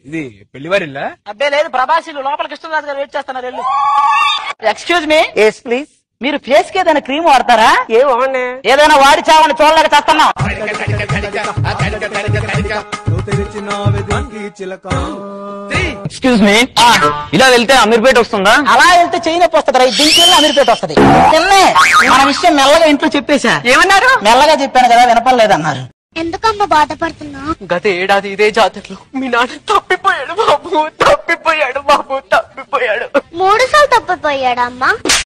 ఇది పెళ్లివారిల్లా అబ్బే లేదు ప్రభాసిలు లోపల కృష్ణరాజు గారు వెయిట్ చేస్తున్నారు వెళ్ళు ఎక్స్క్యూజ్ మీ ఎస్ ప్లీజ్ మీరు ఫేస్ కి ఏదైనా క్రీమ్ వాడతారా ఏ వాడినా ఏదైనా వాడి చావని చూడలేక చేస్తున్నాం ఎక్స్క్యూజ్ మీ ఇలా వెళ్తే అమీర్పేట వస్తుందా అలా వెళ్తే చైన్ నొప్పి వస్తుంది రా దీనికి వెళ్ళి అమీర్పేట వస్తుంది నిన్నే మన విషయం మెల్లగా ఇంట్లో చెప్పేశా ఏమన్నారు మెల్లగా చెప్పాను కదా వినపడలేదన్నారు ఎందుకమ్మా బాధపడుతున్నావు గత ఏడాది ఇదే జాతరలో మీ నాన్న తప్పిపోయాడు బాబు తప్పిపోయాడు బాబు తప్పిపోయాడు మూడు సార్లు తప్పిపోయాడమ్మా